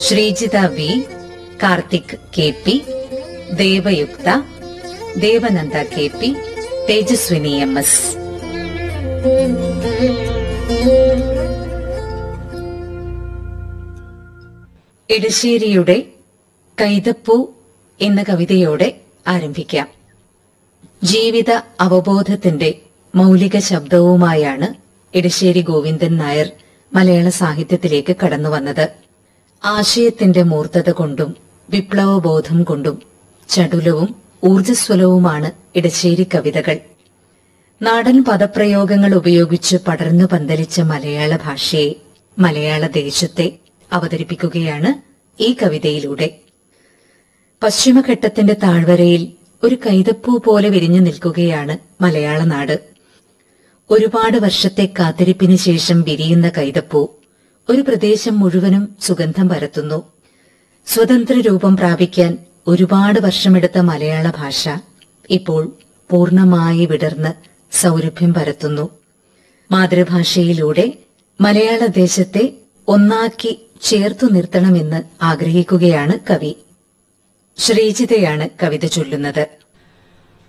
Sreejitha V Karthik K P Devayuktha Devananda K P Thejaswini M S ഇടശ്ശേരിയുടെ കൈതപ്പൂ എന്ന കവിതയോടെ ആരംഭിക്കാം ജീവിത അവബോധത്തിന്റെ മൗലിക ശബ്ദവുമായാണ് ഇടശ്ശേരി ഗോവിന്ദൻ നായർ മലയാള സാഹിത്യത്തിലേക്ക് കടന്നുവന്നത് ആശയത്തിന്റെ മൂർത്തത കൊണ്ടും വിപ്ലവബോധം കൊണ്ടും ചടുലവും ഊർജ്ജസ്വലവുമാണ് ഇടശ്ശേരി കവിതകൾ നാടൻ പദപ്രയോഗങ്ങൾ ഉപയോഗിച്ച് പടർന്നു പന്തലിച്ച മലയാള ഭാഷയെ മലയാള ദേശത്തെ അവതരിപ്പിക്കുകയാണ് ഈ കവിതയിലൂടെ പശ്ചിമഘട്ടത്തിന്റെ താഴ്വരയിൽ ഒരു കൈതപ്പൂ പോലെ വിരിഞ്ഞു നിൽക്കുകയാണ് മലയാള നാട് ഒരുപാട് വർഷത്തെ കാത്തിരിപ്പിന് ശേഷം വിരിയുന്ന കൈതപ്പൂ ഒരു പ്രദേശം മുഴുവനും സുഗന്ധം പരത്തുന്നു സ്വതന്ത്ര രൂപം പ്രാപിക്കാൻ ഒരുപാട് വർഷമെടുത്ത മലയാള ഭാഷ ഇപ്പോൾ പൂർണ്ണമായി വിടർന്ന് സൗരഭ്യം പരത്തുന്നു മാതൃഭാഷയിലൂടെ മലയാള ദേശത്തെ ഒന്നാക്കി ചേർത്തു നിർത്തണമെന്ന് ആഗ്രഹിക്കുകയാണ് കവി ശ്രീജിതയാണ് കവിത ചൊല്ലുന്നത്